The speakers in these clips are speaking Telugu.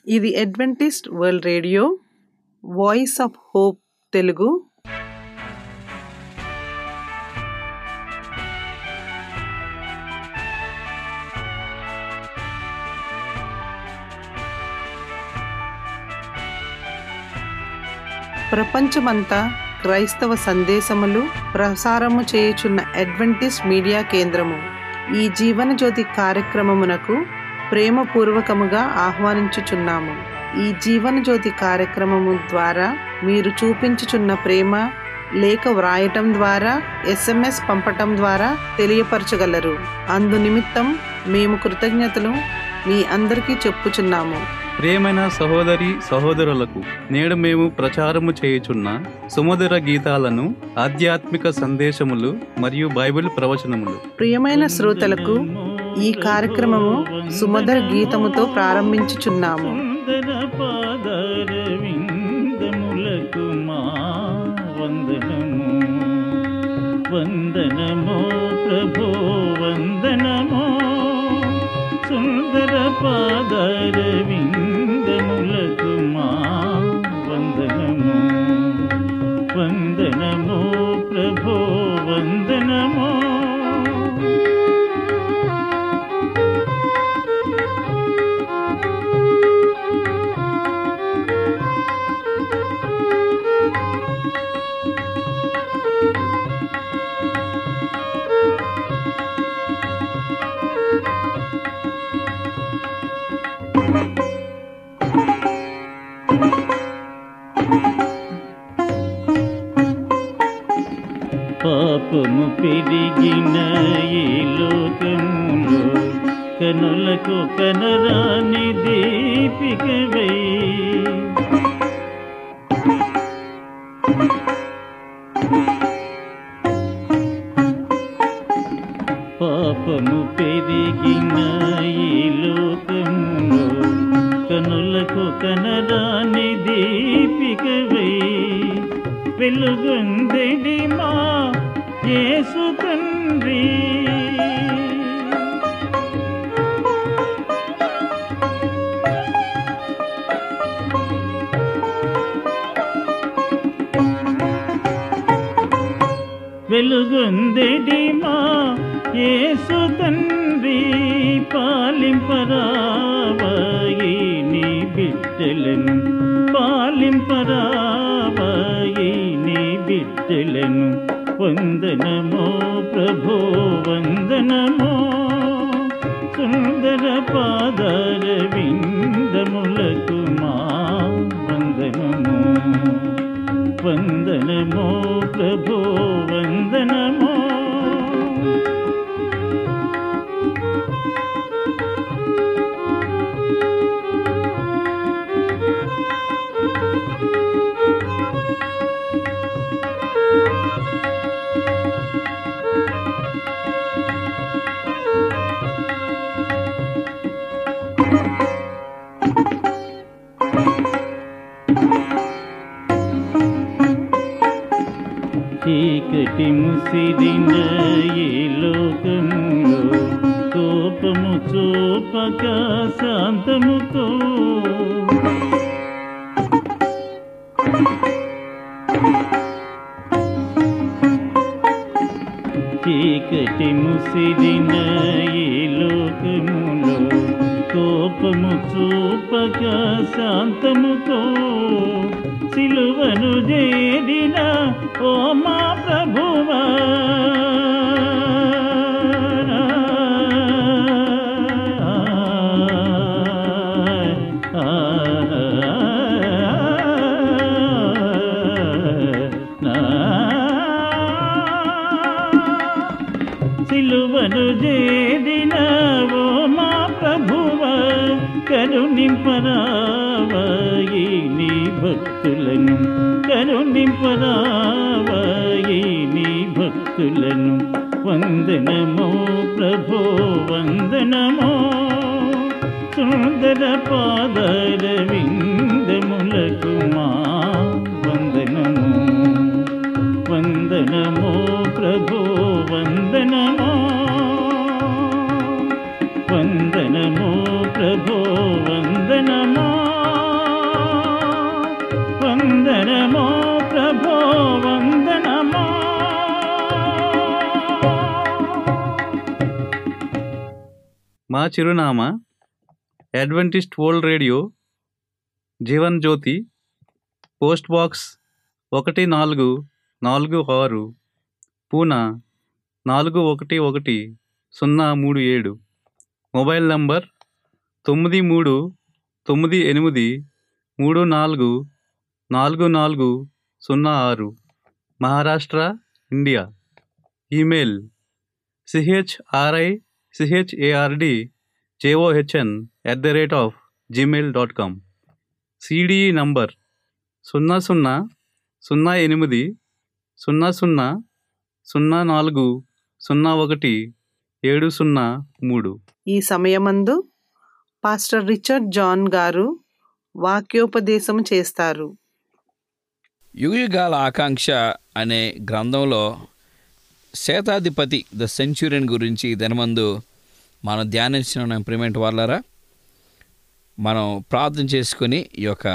ఇది Adventist world radio voice of hope Telugu ప్రపంచమంతా క్రైస్తవ సందేశములు ప్రసారము చేయుచున్న అడ్వెంటిస్ట్ మీడియా కేంద్రము ఈ జీవన జ్యోతి కార్యక్రమమునకు ప్రేమపూర్వకముగా ఆహ్వానించుచున్నాము ఈ జీవన జ్యోతి కార్యక్రమము ద్వారా మీరు చూపించుచున్న ప్రేమ లేఖ వ్రాయటం ద్వారా ఎస్ఎంఎస్ పంపటం ద్వారా తెలియపరచగలరు అందు నిమిత్తం మేము కృతజ్ఞతలు మీ అందరికీ చెప్పుచున్నాము ప్రియమైన సహోదరి సహోదరులకు నేడు మేము ప్రచారము చేయుచున్న సుమధుర గీతాలను ఆధ్యాత్మిక సందేశములు మరియు బైబిల్ ప్రవచనములు ప్రియమైన శ్రోతలకు ఈ కార్యక్రమము సుమధుర గీతముతో ప్రారంభించుచున్నాము సుందర పాదార విందములకు మా వందనము వందనమో ప్రభో వందనమో సుందర పాదార విందములకు మా వందనము వందనమో ప్రభో వందనమో పాపము పెరిగిన ఈ లోకములో కనులకు కనరాని దీపికవై పాపము పెరిగిన ఈ లోకములో కనులకు కనరాని దీపికవై వెలుగొందెడి మా యేసు తండ్రి వెలుగొందెడి మా యేసు తండ్రి పాలింపరావాయి నీ బిడ్డలను పాలింపరావాయి నీ బిడ్డలను వందనమో ప్రభో వందనమో సుందర పాదార విందములకు మా వందనము వందనమో ప్రభో వందనమో చీకటి ముసిరిన ఈ లోకములో కోపము చూపక శాంతముతో చీకటి ముసిరిన ఈ లోకములో కోపము చూపక శాంతముతో సిలువను చేరిన ఓ మా ప్రభువా సిలువను చేరిన ఓ మా ప్రభువ కరుణింపరావాయి నీ భక్తులను కరుణింపరావాయి నీ భక్తులను వందనమో ప్రభో వందనమో సుందర పాదర విందములకు మా వందనము వందనమో ప్రభో వందనమో వందనమో ప్రభో వందనమో మా చిరునామా Adventist world radio Jeevan Jyothi post box ఒకటి నాలుగు నాలుగు ఆరు పూనా నాలుగు ఒకటి ఒకటి సున్నా మూడు ఏడు మొబైల్ నంబర్ తొమ్మిది మూడు తొమ్మిది ఎనిమిది మూడు నాలుగు నాలుగు నాలుగు సున్నా ఆరు Maharashtra India email C H R I C H A R D J O H N at the rate of Gmail dot com C D E number సున్నా సున్నా సున్నా ఎనిమిది సున్నా సున్నా సున్నా నాలుగు సున్నా ఒకటి ఏడు సున్నా మూడు ఈ సమయమందు పాస్టర్ రిచర్డ్ జాన్ గారు వాక్యోపదేశం చేస్తారు యుగయుగాల ఆకాంక్ష అనే గ్రంథంలో శతాధిపతి ద సెంచురియన్ గురించి దినమందు మనం ధ్యానించిన ప్రిమెంట్ వాళ్ళరా మనం ప్రార్థన చేసుకొని ఈ యొక్క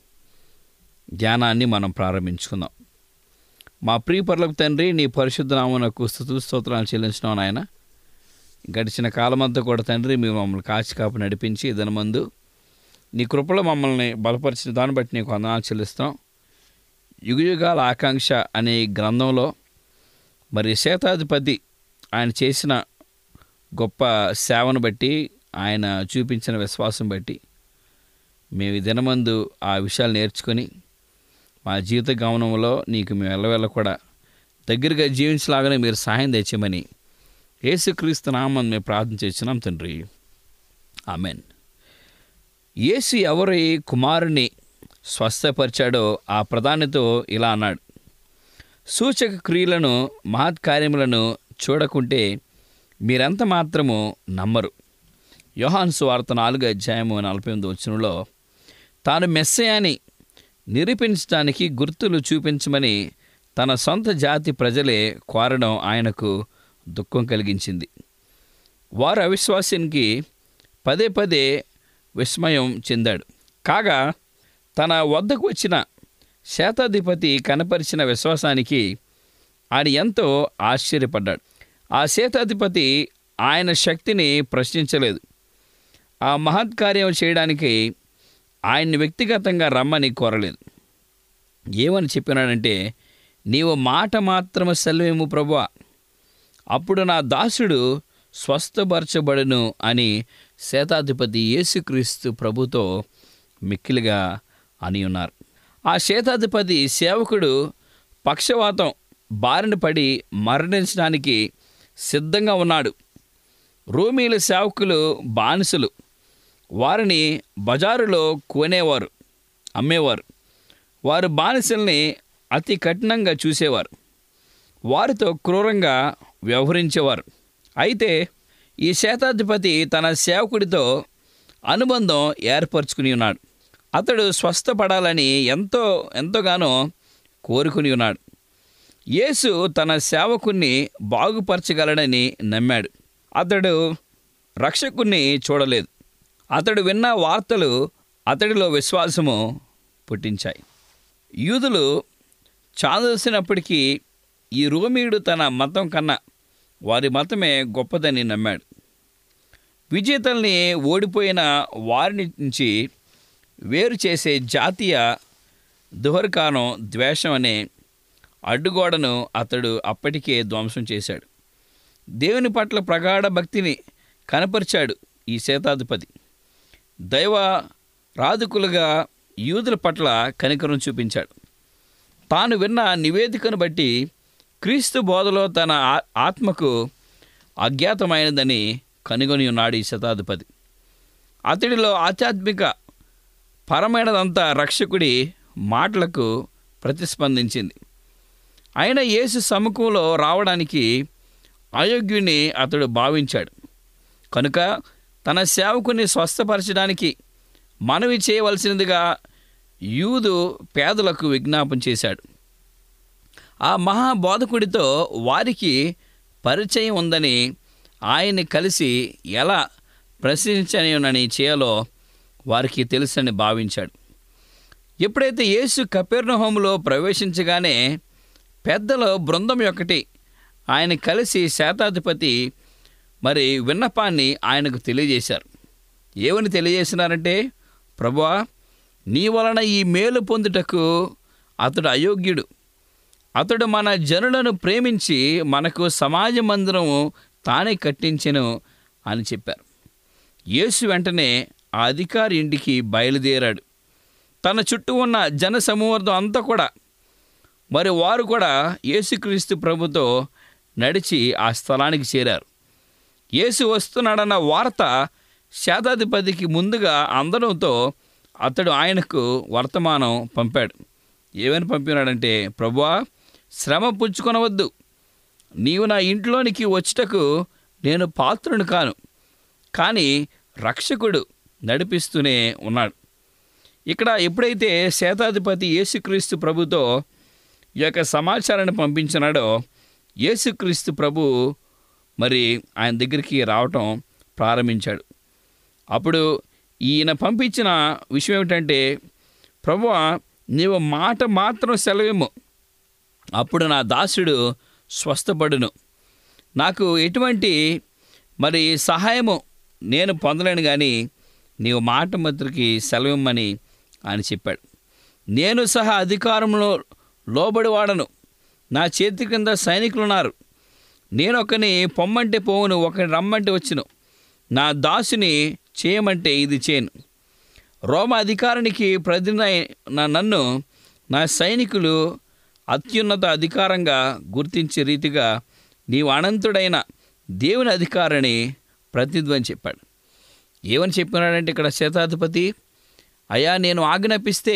ధ్యానాన్ని మనం ప్రారంభించుకుందాం మా ప్రియపరులకు తండ్రి నీ పరిశుద్ధ నామనకు స్థుతులు స్తోత్రాలు చెల్లించినాం నాయన గడిచిన కాలమంతా కూడా తండ్రి మీరు మమ్మల్ని కాచి కాపు నడిపించి దినమందు నీ కృపలో మమ్మల్ని బలపరిచిన దాన్ని బట్టి నీకు వందనాలు చెల్లిస్తాం యుగయుగాల ఆకాంక్ష అనే ఈ గ్రంథంలో మరి శేతాధిపతి ఆయన చేసిన గొప్ప సేవను బట్టి ఆయన చూపించిన విశ్వాసం బట్టి మేము ఈ దినమందు ఆ విషయాలు నేర్చుకొని మా జీవిత గమనంలో నీకు మేము వెళ్ళవెళ్ళ కూడా దగ్గరగా జీవించలాగానే మీరు సహాయం తెచ్చమని యేసుక్రీస్తు నామని మేము ప్రార్థన చేస్తున్నాం తండ్రి ఆమెన్ యేసు ఎవరి కుమారుని స్వస్థపరిచాడో ఆ ప్రధానితో ఇలా అన్నాడు సూచక క్రియలను మహత్కార్యములను చూడకుంటే మీరెంత మాత్రము నమ్మరు యోహాన్ సువార్త నాలుగు అధ్యాయము నలభై ఎనిమిది వచనంలో తాను మెస్సయాని నిరూపించడానికి గుర్తులు చూపించమని తన సొంత జాతి ప్రజలే కోరడం ఆయనకు దుఃఖం కలిగించింది వారు అవిశ్వాసానికి పదే పదే విస్మయం చెందాడు కాగా తన వద్దకు వచ్చిన శతాధిపతి కనపరిచిన విశ్వాసానికి ఆయన ఎంతో ఆశ్చర్యపడ్డాడు ఆ శతాధిపతి ఆయన శక్తిని ప్రశ్నించలేదు ఆ మహత్కార్యం చేయడానికి ఆయన్ని వ్యక్తిగతంగా రమ్మని కోరలేదు ఏమని చెప్పినాడంటే నీవు మాట మాత్రము సెలవేము ప్రభువా అప్పుడు నా దాసుడు స్వస్థపరచబడును అని శతాధిపతి యేసుక్రీస్తు ప్రభుతో మిక్కిలిగా అని ఉన్నారు ఆ శతాధిపతి సేవకుడు పక్షవాతం బారిన పడి మరణించడానికి సిద్ధంగా ఉన్నాడు రోమీల సేవకులు బానిసలు వారిని బజారులో కొనేవారు అమ్మేవారు వారు బానిసల్ని అతి కఠినంగా చూసేవారు వారితో క్రూరంగా వ్యవహరించేవారు అయితే ఈ శతాధిపతి తన సేవకుడితో అనుబంధం ఏర్పరచుకుని ఉన్నాడు అతడు స్వస్థపడాలని ఎంతో ఎంతగానో కోరుకుని ఉన్నాడు యేసు తన సేవకుణ్ణి బాగుపరచగలడని నమ్మాడు అతడు రక్షకుణ్ణి చూడలేదు అతడు విన్న వార్తలు అతడిలో విశ్వాసము పుట్టించాయి యూదులు చాదసినప్పటికీ ఈ రోమీయుడు తన మతం కన్నా వారి మతమే గొప్పదని నమ్మాడు విజేతల్ని ఓడిపోయిన వారి నుంచి వేరు చేసే జాతీయ దుహర్కానం ద్వేషం అనే అడ్డుగోడను అతడు అప్పటికే ధ్వంసం చేశాడు దేవుని పట్ల ప్రగాఢ భక్తిని కనపరిచాడు ఈ శతాధిపతి దైవ రాధకులుగా యూదుల పట్ల కనికరం చూపించాడు తాను విన్న నివేదికను బట్టి క్రీస్తు బోధలో తన ఆ- ఆత్మకు అజ్ఞాతమైనదని కనుగొని ఉన్నాడు ఈ శతాధిపతి అతడిలో ఆధ్యాత్మిక పరమైనదంతా రక్షకుడి మాటలకు ప్రతిస్పందించింది అయిన యేసు సముఖంలో రావడానికి అయోగ్యుని అతడు భావించాడు కనుక తన సేవకుని స్వస్థపరచడానికి మనవి చేయవలసినదిగా యూదు పేదలకు విజ్ఞాపం చేశాడు ఆ మహాబోధకుడితో వారికి పరిచయం ఉందని ఆయన్ని కలిసి ఎలా ప్రశ్నించని చేయాలో వారికి తెలుసని భావించాడు ఎప్పుడైతే యేసు కపెర్నహోములో ప్రవేశించగానే పెద్దల బృందం ఒకటి ఆయన కలిసి శతాధిపతి మరి విన్నపాన్ని ఆయనకు తెలియజేశారు ఏమని తెలియజేసినారంటే ప్రభువా నీ వలన ఈ మేలు పొందుటకు అతడు అయోగ్యుడు అతడు మన జనులను ప్రేమించి మనకు సమాజ మందిరం తానే కట్టించెను అని చెప్పారు యేసు వెంటనే ఆ అధికారి ఇంటికి బయలుదేరాడు తన చుట్టూ ఉన్న జన సమూహం అంతా కూడా మరి వారు కూడా యేసుక్రీస్తు ప్రభుతో నడిచి ఆ స్థలానికి చేరారు యేసు వస్తున్నాడన్న వార్త శాతాధిపతికి ముందుగా అందడంతో అతడు ఆయనకు వర్తమానం పంపాడు ఏమని పంపినాడంటే ప్రభువా శ్రమ పుచ్చుకొనవద్దు నీవు నా ఇంట్లోనికి వచ్చుటకు నేను పాత్రుని కాను కానీ రక్షకుడు నడిపిస్తూనే ఉన్నాడు ఇక్కడ ఎప్పుడైతే శేతాధిపతి యేసుక్రీస్తు ప్రభుతో ఈ యొక్క సమాచారాన్ని పంపించినాడో యేసుక్రీస్తు ప్రభు మరి ఆయన దగ్గరికి రావటం ప్రారంభించాడు అప్పుడు ఈయన పంపించిన విషయం ఏమిటంటే ప్రభువా నీవు మాట మాత్రం సెలవేమో అప్పుడు నా దాసుడు స్వస్థపడును నాకు ఎటువంటి మరి సహాయము నేను పొందలేను కానీ నీవు మాట మాత్రకి సెలవిమ్మని ఆయన చెప్పాడు నేను సహా అధికారంలో లోబడి వాడను నా చేతి కింద సైనికులు ఉన్నారు నేను ఒకని పొమ్మంటే పోవును ఒకని రమ్మంటే వచ్చును నా దాసుని చేయమంటే ఇది చేయను రోమ అధికారానికి ప్రతిన నా నన్ను నా సైనికులు అత్యున్నత అధికారంగా గుర్తించే రీతిగా నీవు అనంతుడైన దేవుని అధికారిని ప్రతిధ్వని చెప్పాడు ఏమని చెప్పినాడంటే ఇక్కడ శతాధిపతి అయ్యా నేను ఆజ్ఞాపిస్తే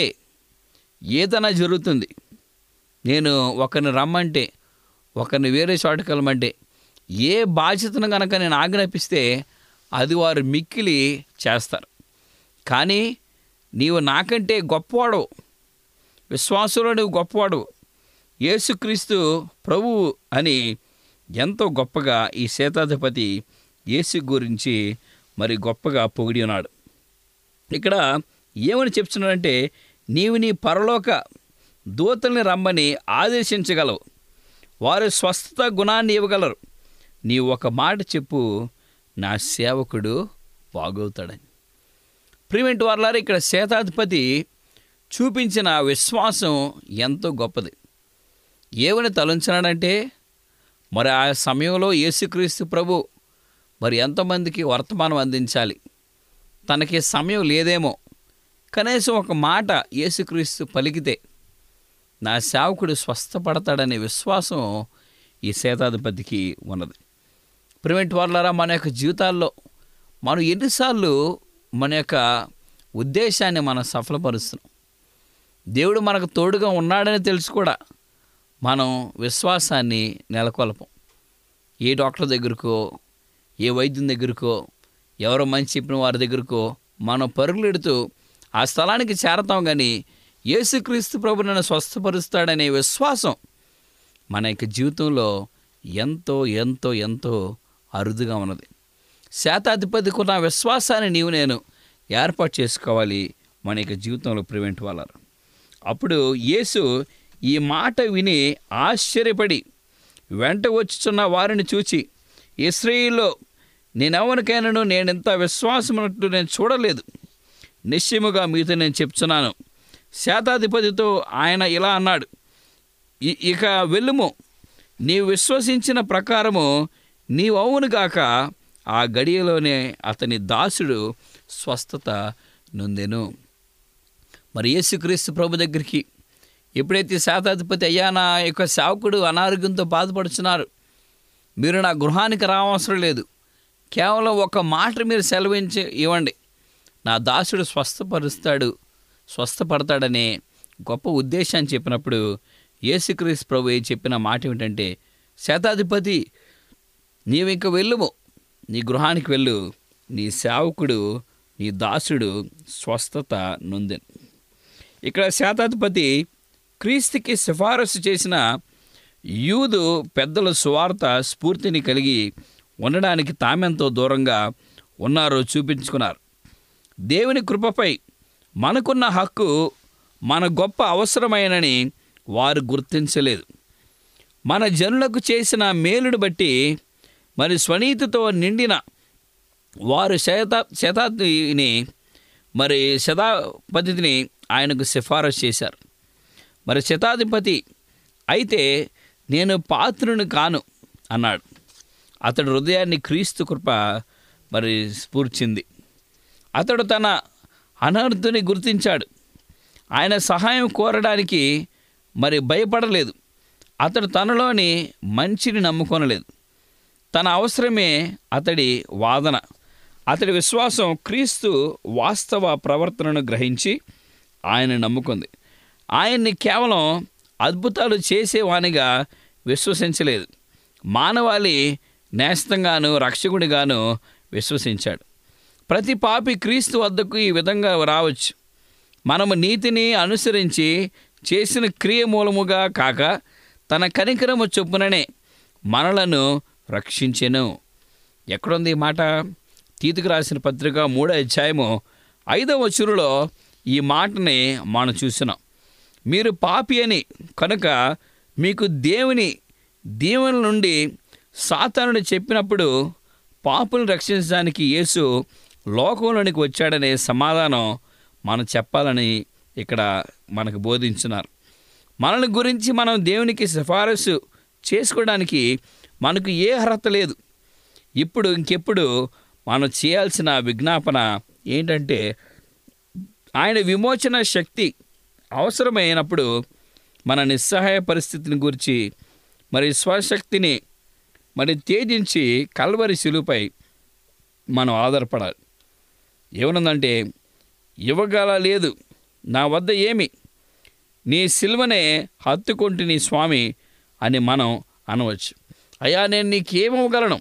ఏదైనా జరుగుతుంది నేను ఒకరిని రమ్మంటే ఒకరిని వేరే చోటుకి వెళ్ళమంటే ఏ బాధ్యతను కనుక నేను ఆజ్ఞాపిస్తే అది వారు మిక్కిలి చేస్తారు కానీ నీవు నాకంటే గొప్పవాడు విశ్వాసంలో నువ్వు గొప్పవాడు యేసుక్రీస్తు ప్రభువు అని ఎంతో గొప్పగా ఈ శేతాధిపతి యేసు గురించి మరి గొప్పగా పొగిడి ఉన్నాడు ఇక్కడ ఏమని చెప్తున్నాడంటే నీవు నీ పరలోక దూతల్ని రమ్మని ఆదేశించగలవు వారు స్వస్థత గుణాన్ని ఇవ్వగలరు నీవు ఒక మాట చెప్పు నా సేవకుడు బాగవుతాడని ప్రివెంట్ వార్లారు ఇక్కడ శేతాధిపతి చూపించిన విశ్వాసం ఎంతో గొప్పది ఏమని తలంచినాడంటే మరి ఆ సమయంలో యేసుక్రీస్తు ప్రభు మరి ఎంతమందికి వర్తమానం అందించాలి తనకి సమయం లేదేమో కనీసం ఒక మాట యేసుక్రీస్తు పలికితే నా సేవకుడు స్వస్థపడతాడనే విశ్వాసం ఈ శేతాధిపతికి ఉన్నది ప్రివెంట్ వాళ్ళరా మన యొక్క జీవితాల్లో మనం ఎన్నిసార్లు మన యొక్క ఉద్దేశాన్ని మనం సఫలపరుస్తున్నాం దేవుడు మనకు తోడుగా ఉన్నాడని తెలుసు కూడా మనం విశ్వాసాన్ని నెలకొల్పం ఏ డాక్టర్ దగ్గరకో ఏ వైద్యం దగ్గరకో ఎవరో మంచి చెప్పిన వారి దగ్గరకో మనం పరుగులెడుతూ ఆ స్థలానికి చేరతాం కానీ యేసుక్రీస్తు ప్రభు నన్ను స్వస్థపరుస్తాడనే విశ్వాసం మన యొక్క జీవితంలో ఎంతో ఎంతో ఎంతో అరుదుగా ఉన్నది శాతాధిపతికి ఉన్న విశ్వాసాన్ని నీవు నేను ఏర్పాటు చేసుకోవాలి మన యొక్క జీవితంలో ప్రివెంట్ వాళ్ళరు అప్పుడు యేసు ఈ మాట విని ఆశ్చర్యపడి వెంట వచ్చుచున్న వారిని చూచి ఇస్రాయిల్లో నేనెవరికైనాను నేను ఇంత విశ్వాసమున్నట్టు నేను చూడలేదు నిశ్చయముగా మీతో నేను చెప్తున్నాను శాతాధిపతితో ఆయన ఇలా అన్నాడు "ఇ- ఇక వెళ్ళుము నీవు విశ్వసించిన ప్రకారము నీవు అవునుగాక ఆ గడియలోనే అతని దాసుడు స్వస్థత నొందెను మరి యేసుక్రీస్తు ప్రభు దగ్గరికి ఎప్పుడైతే శాతాధిపతి అయ్యా నా యొక్క సేవకుడు అనారోగ్యంతో బాధపడుతున్నారు మీరు నా గృహానికి రావసరం లేదు కేవలం ఒక మాట మీరు సెలవించి ఇవ్వండి నా దాసుడు స్వస్థపరుస్తాడు స్వస్థపడతాడనే గొప్ప ఉద్దేశాన్ని చెప్పినప్పుడు యేసుక్రీస్తు ప్రభు చెప్పిన మాట ఏమిటంటే శతాధిపతి నీవు ఇంక వెళ్ళుము నీ గృహానికి వెళ్ళు నీ సేవకుడు నీ దాసుడు స్వస్థత నొందెను ఇక్కడ శాతాధిపతి క్రీస్తుకి సిఫారసు చేసిన యూదు పెద్దల సువార్త స్ఫూర్తిని కలిగి ఉండడానికి తామెంతో దూరంగా ఉన్నారో చూపించుకున్నారు దేవుని కృపపై మనకున్న హక్కు మన గొప్ప అవసరమైనని వారు గుర్తించలేదు మన జనులకు చేసిన మేలును బట్టి మరి స్వనీతితో నిండిన వారు శత శతాబ్దిని మరి శతాపతిని ఆయనకు సిఫారసు చేశారు మరి శతాధిపతి అయితే నేను పాత్రుని కాను అన్నాడు అతడు హృదయాన్ని క్రీస్తు కృప మరి స్ఫూర్చింది అతడు తన అనర్థుని గుర్తించాడు ఆయన సహాయం కోరడానికి మరి భయపడలేదు అతడు తనలోని మంచిని నమ్ముకొనలేదు తన అవసరమే అతడి వాదన అతడి విశ్వాసం క్రీస్తు వాస్తవ ప్రవర్తనను గ్రహించి ఆయన నమ్ముకుంది ఆయన్ని కేవలం అద్భుతాలు చేసేవానిగా విశ్వసించలేదు మానవాళి నేస్తంగాను రక్షకుడిగాను విశ్వసించాడు ప్రతి పాపి క్రీస్తు వద్దకు ఈ విధంగా రావచ్చు మనము నీతిని అనుసరించి చేసిన క్రియ మూలముగా కాక తన కనికరము చొప్పుననే మనలను రక్షించెను ఎక్కడుంది ఈ మాట తీతుకు రాసిన పత్రిక మూడో అధ్యాయము ఐదవ వచనంలో ఈ మాటని మనం చూసినాం మీరు పాపి అని కనుక మీకు దేవుని దీవెన నుండి సాతానుడు చెప్పినప్పుడు పాపులను రక్షించడానికి యేసు లోకంలోనికి వచ్చాడనే సమాధానం మనం చెప్పాలని ఇక్కడ మనకు బోధించున్నారు మనల్ని గురించి మనం దేవునికి సిఫారసు చేసుకోవడానికి మనకు ఏ అర్హత లేదు ఇప్పుడు ఇంకెప్పుడు మనం చేయాల్సిన విజ్ఞాపన ఏంటంటే ఆయన విమోచన శక్తి అవసరమైనప్పుడు మన నిస్సహాయ పరిస్థితిని గురించి మరి స్వశక్తిని మరి తేజించి కల్వరి శిలుపై మనం ఆధారపడాలి ఏమనుందంటే ఇవ్వగల లేదు నా వద్ద ఏమి నీ సిల్వనే హత్తుకొంటి నీ స్వామి అని మనం అనవచ్చు అయ్యా నేను నీకేమివ్వగలను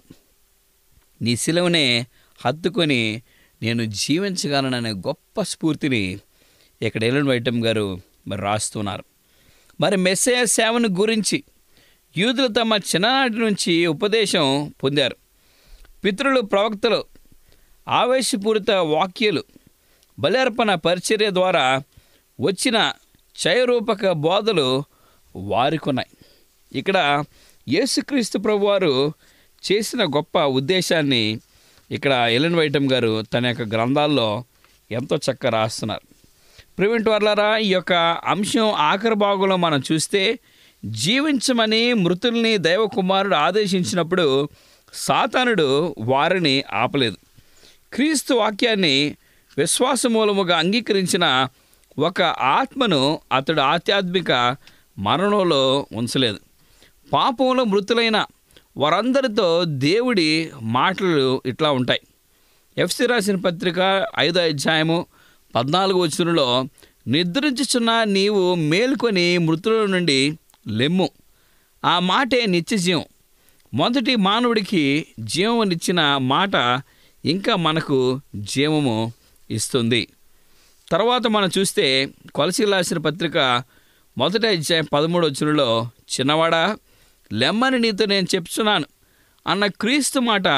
నీ సిలువనే హత్తుకొని నేను జీవించగలననే గొప్ప స్ఫూర్తిని ఇక్కడ ఎలన్ వైటం గారు మరి రాస్తున్నారు మరి మెస్సయ సేవను గురించి యూదులు తమ చిన్ననాటి నుంచి ఉపదేశం పొందారు పితృలు ప్రవక్తలు ఆవేశపూరిత వాక్యాలు బలిర్పణ పరిచర్య ద్వారా వచ్చిన క్షయరూపక బోధలు వారికున్నాయి ఇక్కడ యేసుక్రీస్తు ప్రభువారు చేసిన గొప్ప ఉద్దేశాన్ని ఇక్కడ ఎలన్ వైటం గారు తన యొక్క గ్రంథాల్లో ఎంతో చక్కగా రాస్తున్నారు ప్రివెంట్ వర్లారా ఈ యొక్క అంశం ఆఖరి భాగంలో మనం చూస్తే జీవించమని మృతుల్ని దైవకుమారుడు ఆదేశించినప్పుడు సాతానుడు వారిని ఆపలేదు క్రీస్తు వాక్యాన్ని విశ్వాసమూలముగా అంగీకరించిన ఒక ఆత్మను అతడు ఆధ్యాత్మిక మరణంలో ఉంచలేదు పాపంలో మృతులైన వారందరితో దేవుడి మాటలు ఇట్లా ఉంటాయి ఎఫ్సి రాసిన పత్రిక ఐదో అధ్యాయము పద్నాలుగు వచనంలో నిద్రించుచున్న నీవు మేల్కొని మృతుల నుండి లెమ్ము ఆ మాటే నిత్యజీవం మొదటి మానవుడికి జీవమునిచ్చిన మాట ఇంకా మనకు జీవము ఇస్తుంది తర్వాత మనం చూస్తే కొలసి రాసిన పత్రిక మొదటి అధ్యాయం పదమూడు వచ్చినలో చిన్నవాడా లెమ్మని నీతో నేను చెప్తున్నాను అన్న క్రీస్తు మాట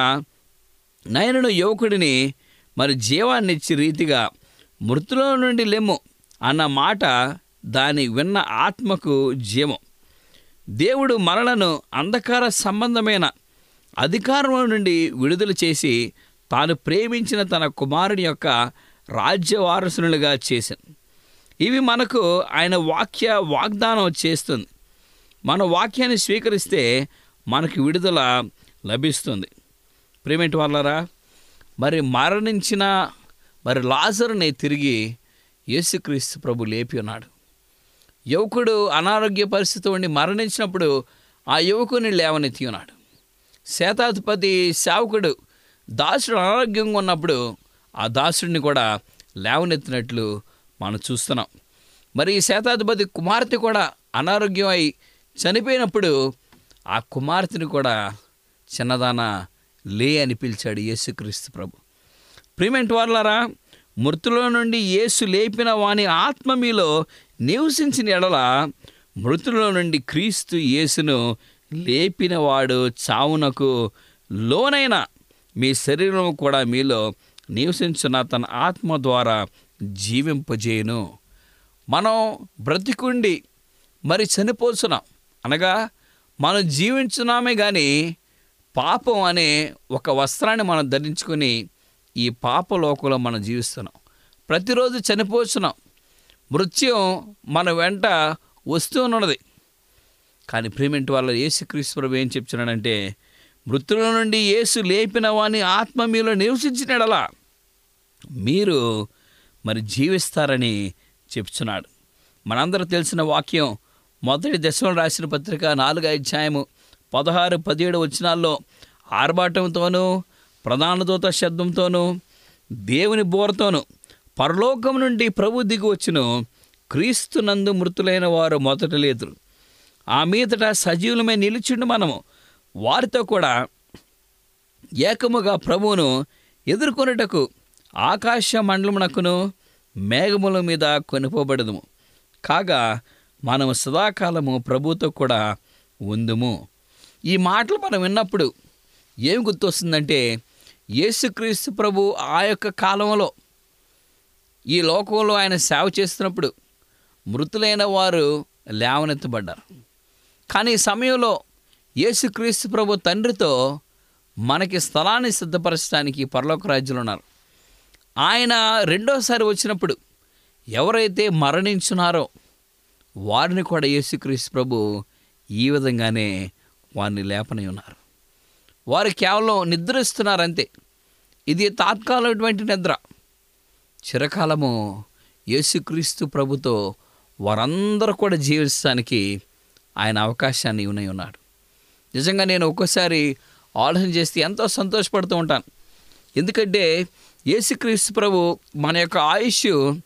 నయనుడు యువకుడిని మరి జీవాన్నిచ్చి రీతిగా మృతుల నుండి లెమ్ము అన్న మాట దాని విన్న ఆత్మకు జీవం దేవుడు మనలను అంధకార సంబంధమైన అధికారం నుండి విడుదల చేసి తాను ప్రేమించిన తన కుమారుని యొక్క రాజ్య వారసునులుగా చేశాను ఇవి మనకు ఆయన వాక్య వాగ్దానం చేస్తుంది మన వాక్యాన్ని స్వీకరిస్తే మనకు విడుదల లభిస్తుంది ప్రేమేంటి వాళ్ళరా మరి మరణించిన మరి లాజరుని తిరిగి యేసుక్రీస్తు ప్రభు లేపి ఉన్నాడు యువకుడు అనారోగ్య పరిస్థితి ఉండి మరణించినప్పుడు ఆ యువకుని లేవనెత్తి ఉన్నాడు శతాధిపతి సేవకుడు దాసుడు అనారోగ్యంగా ఉన్నప్పుడు ఆ దాసుడిని కూడా లేవనెత్తినట్లు మనం చూస్తున్నాం మరి ఈ శతాధిపతి కుమార్తె కూడా అనారోగ్యం అయి చనిపోయినప్పుడు ఆ కుమార్తెని కూడా చిన్నదాన లే అని పిలిచాడు యేసుక్రీస్తు ప్రభు ప్రిమెంట్ వాళ్ళారా మృతుల నుండి యేసు లేపిన వాని ఆత్మ మీలో నివసించిన ఎడల మృతుల నుండి క్రీస్తు యేసును లేపినవాడు చావునకు లోనైన మీ శరీరం కూడా మీలో నివసించిన తన ఆత్మ ద్వారా జీవింపజేయును మనం బ్రతికుండి మరి చనిపోతున్నాం అనగా మనం జీవించున్నామే కానీ పాపం అనే ఒక వస్త్రాన్ని మనం ధరించుకొని ఈ పాప లోకంలో మనం జీవిస్తున్నాం ప్రతిరోజు చనిపోతున్నాం మృత్యం మన వెంట వస్తూ ఉన్నది కానీ ప్రేమెంట్ వాళ్ళ యేసుక్రీస్తు ప్రభు ఏం చెప్తున్నాడంటే మృతుల నుండి యేసు లేపిన వాని ఆత్మ మీలో నివసించినడలా మీరు మరి జీవిస్తారని చెప్తున్నాడు మనందరూ తెలిసిన వాక్యం మొదటి దశలో రాసిన పత్రిక నాలుగు అధ్యాయము పదహారు పదిహేడు వచనాల్లో ఆర్భాటంతోనూ ప్రధాన దూత శబ్దంతోనూ దేవుని బోరతోనూ పరలోకం నుండి ప్రభు దిగి వచ్చును క్రీస్తునందు మృతులైన వారు మొదట లేదురు ఆ మీదట సజీవులమే నిలిచిండు మనము వారితో కూడా ఏకముగా ప్రభువును ఎదుర్కొనుటకు ఆకాశ మండలమునకును మేఘముల మీద కొనిపోబడదుము కాగా మనము సదాకాలము ప్రభుతో కూడా ఉందుము ఈ మాటలు మనం విన్నప్పుడు ఏం గుర్తొస్తుందంటే యేసుక్రీస్తు ప్రభు ఆ యొక్క కాలంలో ఈ లోకంలో ఆయన సేవ చేస్తున్నప్పుడు మృతులైన వారు లేవనెత్తబడ్డారు కానీ ఈ సమయంలో యేసుక్రీస్తు ప్రభు తండ్రితో మనకి స్థలాన్ని సిద్ధపరచడానికి పరలోక రాజ్యంలో ఉన్నారు ఆయన రెండోసారి వచ్చినప్పుడు ఎవరైతే మరణించున్నారో వారిని కూడా యేసుక్రీస్తు ప్రభు ఈ విధంగానే వారిని లేపనై ఉన్నారు వారు కేవలం నిద్రిస్తున్నారంతే ఇది తాత్కాలమైనటువంటి నిద్ర చిరకాలము యేసుక్రీస్తు ప్రభుతో వారందరూ కూడా జీవించడానికి ఆయన అవకాశాన్ని ఇవ్వనై ఉన్నాడు నిజంగా నేను ఒక్కోసారి ఆలోచన చేస్తే ఎంతో సంతోషపడుతూ ఉంటాను ఎందుకంటే యేసుక్రీస్తు ప్రభు మన యొక్క ఆయుష్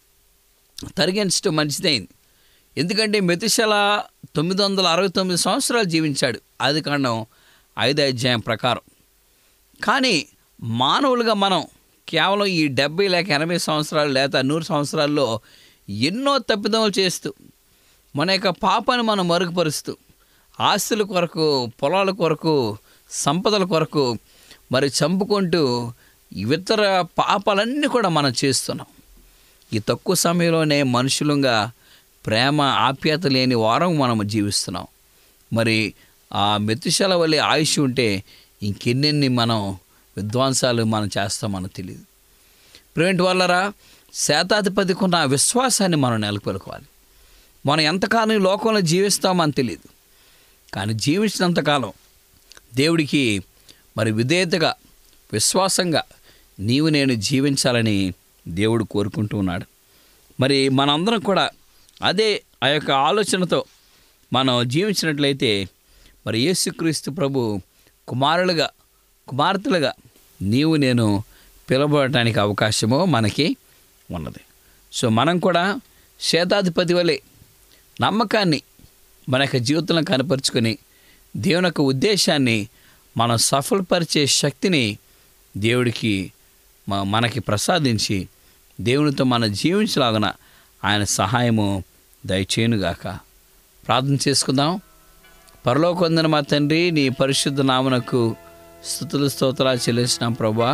తరిగించడం మంచిదైంది ఎందుకంటే మెతిశల తొమ్మిది వందల అరవై తొమ్మిది సంవత్సరాలు జీవించాడు అది కారణం ఐదో అధ్యాయం ప్రకారం కానీ మానవులుగా మనం కేవలం ఈ డెబ్బై లేక ఎనభై సంవత్సరాలు లేదా నూరు సంవత్సరాల్లో ఎన్నో తప్పిదములు చేస్తూ మన యొక్క పాపాన్ని మనం మరుగుపరుస్తూ ఆస్తుల కొరకు పొలాల కొరకు సంపదల కొరకు మరి చంపుకుంటూ ఇతర పాపాలన్నీ కూడా మనం చేస్తున్నాం ఈ తక్కువ సమయంలోనే మనుషులుగా ప్రేమ ఆప్యాయత లేని వారం మనం జీవిస్తున్నాం మరి ఆ మెతుశల వల్లే ఆయుష్ ఉంటే ఇంకెన్నెన్ని మనం విధ్వంసాలు మనం చేస్తామని తెలియదు ప్రేమిటి వాళ్ళరా శాతాధిపతికి ఉన్న ఆ విశ్వాసాన్ని మనం నెలకొల్పాలి మనం ఎంతకాలం ఈ లోకంలో జీవిస్తామని తెలియదు కానీ జీవించినంతకాలం దేవుడికి మరి విధేయతగా విశ్వాసంగా నీవు నేను జీవించాలని దేవుడు కోరుకుంటూ ఉన్నాడు మరి మనందరం కూడా అదే ఆ యొక్క ఆలోచనతో మనం జీవించినట్లయితే మరి యేసుక్రీస్తు ప్రభు కుమారులుగా కుమార్తెలుగా నీవు నేను పిలవడానికి అవకాశము మనకి ఉన్నది సో మనం కూడా శేతాధిపతి వలె నమ్మకాన్ని మన యొక్క జీవితంలో కనపరుచుకొని దేవుని యొక్క ఉద్దేశాన్ని మనం సఫలపరిచే శక్తిని దేవుడికి మ- మనకి ప్రసాదించి దేవునితో మనం జీవించలాగున ఆయన సహాయము దయచేయునుగాక ప్రార్థన చేసుకుందాం పరలోకొందన మా తండ్రి నీ పరిశుద్ధ నామునకు స్థుతులు స్తోత్రాలు చెల్లించినాం ప్రభా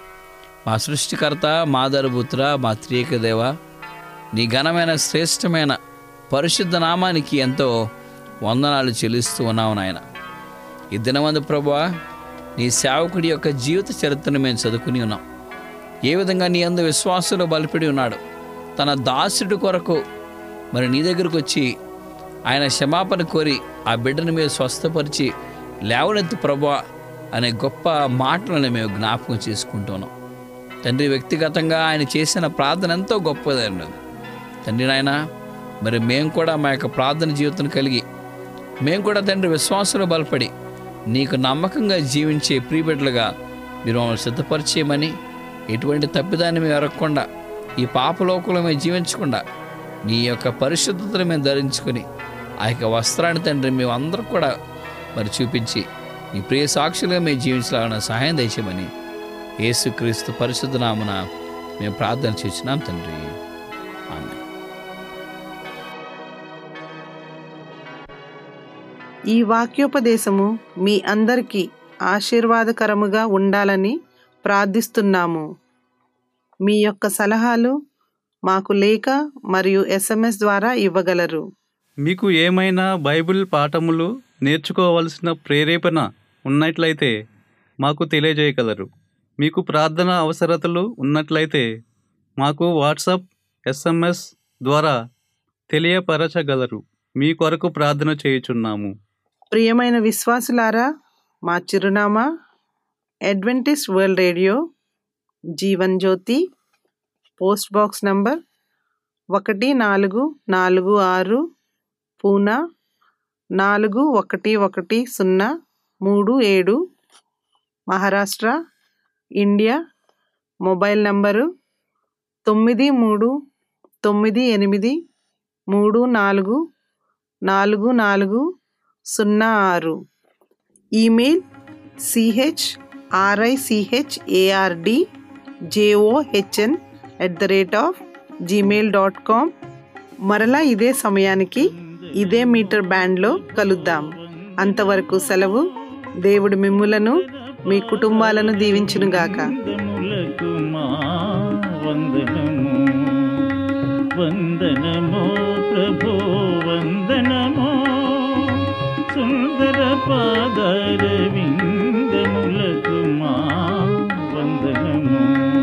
మా సృష్టికర్త మా దరపుత్ర మా త్రియక దేవ నీ ఘనమైన శ్రేష్టమైన పరిశుద్ధ నామానికి ఎంతో వందనాలు చెల్లిస్తూ ఉన్నావు నాయన ఈ దినమందు ప్రభా నీ సేవకుడి యొక్క జీవిత చరిత్రను మేము చదువుకుని ఉన్నాం ఏ విధంగా నీ అందు విశ్వాసులు బలిపడి ఉన్నాడు తన దాసుడి కొరకు మరి నీ దగ్గరకు వచ్చి ఆయన క్షమాపణ కోరి ఆ బిడ్డను మీరు స్వస్థపరిచి లేవనెత్తు ప్రభా అనే గొప్ప మాటలను మేము జ్ఞాపకం చేసుకుంటున్నాం తండ్రి వ్యక్తిగతంగా ఆయన చేసిన ప్రార్థన ఎంతో గొప్పదైనది తండ్రి నాయన మరి మేము కూడా మా యొక్క ప్రార్థన జీవితం కలిగి మేము కూడా తండ్రి విశ్వాసంలో బలపడి నీకు నమ్మకంగా జీవించే ప్రియబిడ్డలుగా మీరు మమ్మల్ని సిద్ధపరిచేయమని ఎటువంటి తప్పిదాన్ని మేము ఎరగకుండా ఈ పాపలోకంలో మేము జీవించకుండా నీ యొక్క పరిశుద్ధతను మేము ధరించుకొని ఆ యొక్క వస్త్రాన్ని తండ్రి మేము అందరూ కూడా మరి చూపించి నీ ప్రియ సాక్షులుగా మేము జీవించాలన్న సహాయం దయచేయమని యేసుక్రీస్తు పరిశుద్ధ నామున మేము ప్రార్థన చేసినాం తండ్రి ఆమె ఈ వాక్యోపదేశము మీ అందరికీ ఆశీర్వాదకరముగా ఉండాలని ప్రార్థిస్తున్నాము మీ యొక్క సలహాలు మాకు లేఖ మరియు ఎస్ఎంఎస్ ద్వారా ఇవ్వగలరు మీకు ఏమైనా బైబిల్ పాఠములు నేర్చుకోవలసిన ప్రేరేపణ ఉన్నట్లయితే మాకు తెలియజేయగలరు మీకు ప్రార్థన అవసరతలు ఉన్నట్లయితే మాకు వాట్సాప్ ఎస్ఎంఎస్ ద్వారా తెలియపరచగలరు మీ కొరకు ప్రార్థన చేయుచున్నాము ప్రియమైన విశ్వాసులారా మా చిరునామా Adventist world radio Jeevan Jyothi post box number ఒకటి నాలుగు నాలుగు ఆరు పూనా నాలుగు ఒకటి ఒకటి సున్నా మూడు ఏడు మహారాష్ట్ర ఇండియా మొబైల్ నంబరు తొమ్మిది మూడు తొమ్మిది ఎనిమిది మూడు నాలుగు నాలుగు నాలుగు సున్నా ఆరు email C H R I C H A R D J O H N at the rate of Gmail dot com మరలా ఇదే సమయానికి ఇదే మీటర్ బ్యాండ్లో కలుద్దాం అంతవరకు సెలవు దేవుడు మిమ్ములను మీ కుటుంబాలను దీవించునుగాక వందనములకు మా వందనము వందనమో ప్రభో వందనమో సుందర పాదార విందములకు మా వందనము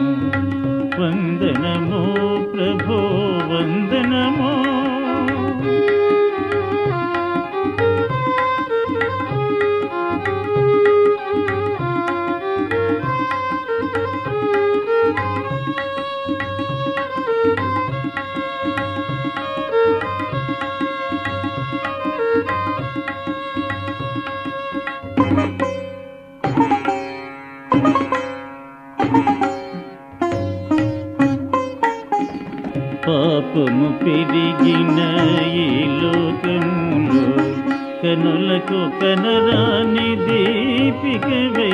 వందనమో ప్రభో వందనమో పాపము పెరిగిన ఈ లోకములో కనులకు కనరాని దీపికవై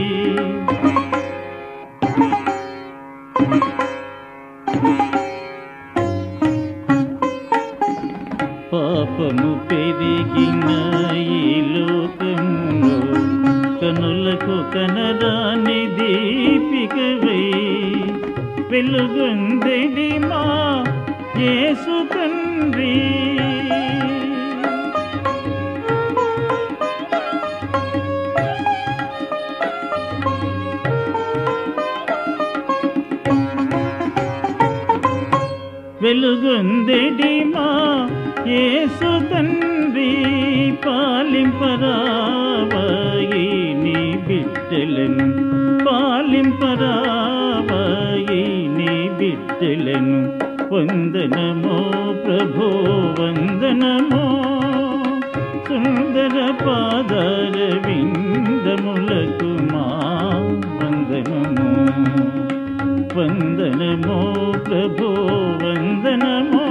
పాపము పెరిగిన ఈ లోకములో కనులకు కనరాని దీపికవై వెలుగొందెడి మా యేసు తండ్రి వెలుగొందెడి మా యేసు తండ్రి పాలింపరావాయి నీ బిడ్డలను పాలింపరావాయి నీ బిడ్డలను వందనమో ప్రభో వందనమో సుందర పాదార విందములకు మా వందనమో వందనమో ప్రభో వందనమో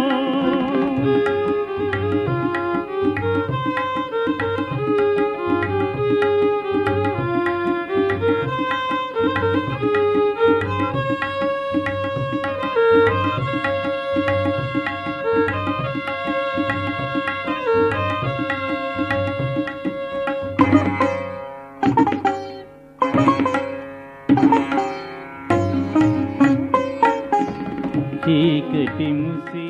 చీకటి ముసి